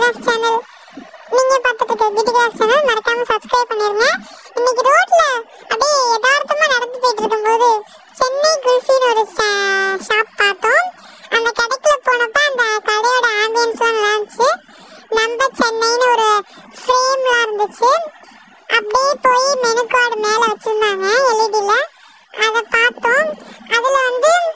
craft channel நீங்க பார்த்துட்டு இருக்க பிடி கிராஃப்ட் சேனல் மறக்காம சப்ஸ்கிரைப் பண்ணிருங்க இன்னைக்கு ரோட்ல அப்படியே யதார்த்தமா நடந்து போயிட்டு இருக்கும்போது சென்னை குல்ஃபின்னு ஒரு ஷாப் பார்த்தோம் அந்த கடைக்குள்ள போனப்ப அந்த கடையோட ஆம்பியன்ஸ்லாம் நல்லா இருந்துச்சு நம்ம சென்னைன்னு ஒரு ஃப்ரேம்லாம் இருந்துச்சு அப்படியே போய் மெனு கார்டு மேலே வச்சிருந்தாங்க எல்இடியில் அதை பார்த்தோம் அதில் வந்து